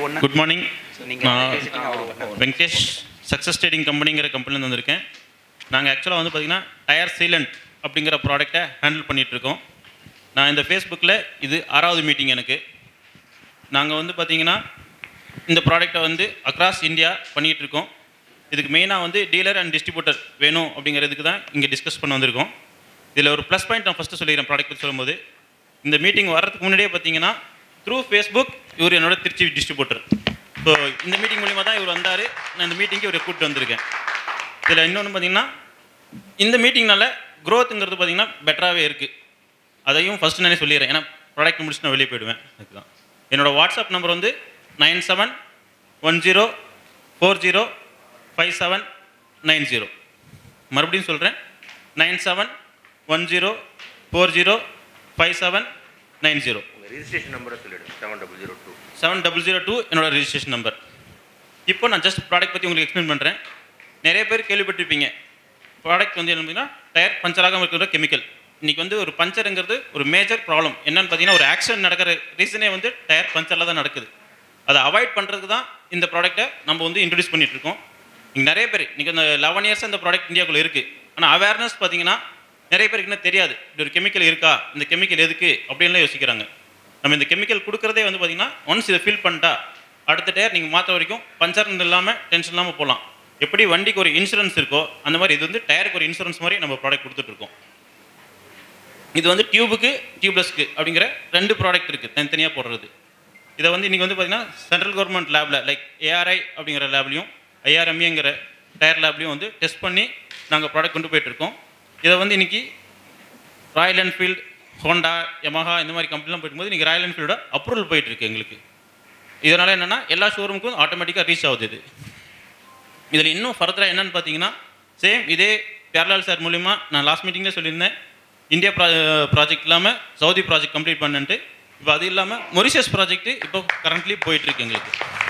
ஒன்று good morning நீங்கள் நான் பேசிட்டீங்க அவர் ஒன்று வெங்கடேஷ் சக்ஸஸ் ட்ரேடிங் கம்பெனிங்கிற கம்பெனிலேருந்து வந்திருக்கேன் நாங்கள் ஆக்சுவலாக வந்து பார்த்திங்கன்னா டயர் சீலண்ட் அப்படிங்கிற ப்ராடக்ட்டை ஹேண்டில் பண்ணிகிட்ருக்கோம் நான் இந்த ஃபேஸ்புக்கில் இது ஆறாவது மீட்டிங் எனக்கு நாங்கள் வந்து பார்த்திங்கன்னா இந்த ப்ராடக்ட்டை வந்து அக்ராஸ் இந்தியா பண்ணிகிட்டு இருக்கோம் இதுக்கு மெயினாக வந்து டீலர் அண்ட் டிஸ்ட்ரிபியூட்டர் வேணும் அப்படிங்கிறதுக்கு தான் இங்கே டிஸ்கஸ் பண்ண வந்திருக்கோம் இதில் ஒரு ப்ளஸ் பாயிண்ட் நான் ஃபஸ்ட்டு சொல்லிடுறேன் ப்ராடக்ட் பற்றி சொல்லும்போது இந்த மீட்டிங் வர்றதுக்கு முன்னாடியே பார்த்தீங்கன்னா த்ரூ ஃபேஸ்புக் இவர் என்னோட திருச்சி டிஸ்ட்ரிபியூட்டர் ஸோ இந்த மீட்டிங் மூலிமா தான் இவர் வந்தார் நான் இந்த மீட்டிங்க்கு இவரை கூப்பிட்டு வந்திருக்கேன் இதில் இன்னொன்று பார்த்தீங்கன்னா இந்த மீட்டிங்னால க்ரோத்துங்கிறது பார்த்தீங்கன்னா பெட்டராகவே இருக்குது அதையும் ஃபஸ்ட்டு நானே சொல்லிடுறேன் ஏன்னா ப்ராடக்ட் முடிச்சு நான் வெளியே போயிடுவேன் அதுதான் என்னோட வாட்ஸ்அப் நம்பர் வந்து nine seven one zero four zero five seven nine zero மறுபடியும் சொல்கிறேன் nine seven one zero four zero five seven nine zero உங்கள் ரிஜிஸ்ட்ரேஷன் நம்பரை சொல்லிவிடுங்க seven double zero two seven double zero two என்னோட registration number இப்போ நான் just product பற்றி உங்களுக்கு எக்ஸ்பிளைன் பண்ணுறேன் நிறைய பேர் கேள்விப்பட்டிருப்பீங்க ப்ராடக்ட் வந்து என்ன பார்த்தீங்கன்னா டயர் பஞ்சர் ஆகாமல் இருக்கிற கெமிக்கல் இன்றைக்கி வந்து ஒரு பஞ்சருங்கிறது ஒரு மேஜர் ப்ராப்ளம் என்னன்னு பார்த்தீங்கன்னா ஒரு ஆக்சிடென்ட் நடக்கிற ரீசனே வந்து டயர் பஞ்சரில் தான் நடக்குது அதை அவாய்ட் பண்ணுறதுக்கு தான் இந்த ப்ராடக்ட்டை நம்ம வந்து இன்ட்ரடியூஸ் பண்ணிட்டு இருக்கோம் இங்கே நிறைய பேர் இன்றைக்கி இந்த லெவன் இயர்ஸ் இந்த ப்ராடக்ட் இந்தியாவுக்குள்ள இருக்குது ஆனால் அவேர்னஸ் பார்த்தீங்கன்னா நிறைய பேருக்கு இன்னும் தெரியாது இப்படி ஒரு கெமிக்கல் இருக்கா இந்த கெமிக்கல் எதுக்கு அப்படின்லாம் யோசிக்கிறாங்க நம்ம இந்த கெமிக்கல் கொடுக்குறதே வந்து பார்த்தீங்கன்னா ஒன்ஸ் இதை ஃபில் பண்ணிட்டா அடுத்த டயர் நீங்கள் மாற்ற வரைக்கும் பஞ்சர் இல்லாமல் டென்ஷன் இல்லாமல் போகலாம் எப்படி வண்டிக்கு ஒரு இன்சூரன்ஸ் இருக்கோ அந்த மாதிரி இது வந்து டயருக்கு ஒரு இன்சூரன்ஸ் மாதிரி நம்ம ப்ராடக்ட் கொடுத்துட்ருக்கோம் இது வந்து டியூபுக்கு டியூப்லெஸ்க்கு அப்படிங்கிற ரெண்டு ப்ராடக்ட் இருக்குது தனித்தனியாக போடுறது இதை வந்து இன்றைக்கி வந்து பார்த்தீங்கன்னா சென்ட்ரல் கவர்மெண்ட் லேபில் லைக் ஏஆர்ஐ அப்படிங்கிற லேப்லையும் ஐஆர்எம்ஏங்கிற டயர் லேப்லையும் வந்து டெஸ்ட் பண்ணி நாங்கள் ப்ராடக்ட் கொண்டு போயிட்டுருக்கோம் இதை வந்து இன்றைக்கி ராயல் என்ஃபீல்டு ஹோண்டா யமஹா இந்த மாதிரி கம்பெனிலாம் போயிட்டும்போது இன்றைக்கி ராயல் என்ஃபீல்டோட அப்ரூவல் போயிட்டுருக்கு எங்களுக்கு இதனால் என்னென்னா எல்லா ஷோரூமுக்கும் ஆட்டோமேட்டிக்காக ரீச் ஆகுது இது இதில் இன்னும் ஃபர்தராக என்னன்னு பார்த்தீங்கன்னா சேம் இதே பேரலால் சார் மூலிமா நான் லாஸ்ட் மீட்டிங்கில் சொல்லியிருந்தேன் இந்தியா ப்ரா ப்ராஜெக்ட் இல்லாமல் சவுதி ப்ராஜெக்ட் கம்ப்ளீட் பண்ணிட்டு இப்போ அது இல்லாமல் மொரிஷியஸ் ப்ராஜெக்ட் இப்போ கரண்ட்லி போயிட்டுருக்கு எங்களுக்கு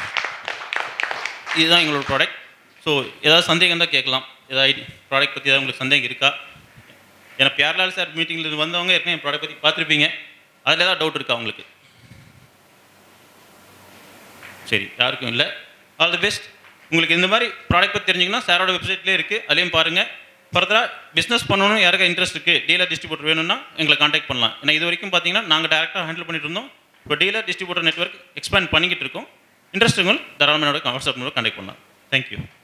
இதுதான் எங்களோட ப்ராடக்ட் ஸோ ஏதாவது சந்தேகம் தான் கேட்கலாம் ஏதாவது ப்ராடக்ட் பற்றி ஏதாவது உங்களுக்கு சந்தேகம் இருக்கா ஏன்னா பியார்லால் சார் மீட்டிங்கில் வந்தவங்க ஏற்கனவே என் ப்ராடக்ட் பற்றி பார்த்துருப்பீங்க அதில் ஏதாவது டவுட் இருக்கா உங்களுக்கு சரி யாருக்கும் இல்லை ஆல் தி பெஸ்ட் உங்களுக்கு இந்த மாதிரி ப்ராடக்ட் பற்றி தெரிஞ்சிங்கன்னா சாரோட வெப்சைட்லேயே இருக்குது அதையும் பாருங்கள் ஃபர்தராக பிஸ்னஸ் பண்ணணும் யாருக்கா இன்ட்ரெஸ்ட் இருக்குது டீலர் டிஸ்ட்ரிபியூட்டர் வேணும்னா எங்களை காண்டாக்ட் பண்ணலாம் ஏன்னா இது வரைக்கும் பார்த்தீங்கன்னா நாங்கள் டேரெக்டாக ஹேண்டில் பண்ணிட்டு இருந்தோம் இப்போ டீலர் டிஸ்ட்ரிபியூட்டர் நெட்வொர்க் எக்ஸ்பேண்ட் பண்ணிக்கிட்டு இருக்கோம் இன்ட்ரெஸ்ட் தாராளமாக என்னோட வாட்ஸ்அப் நம்பர் காண்டாக்ட் பண்ணலாம் தேங்க்யூ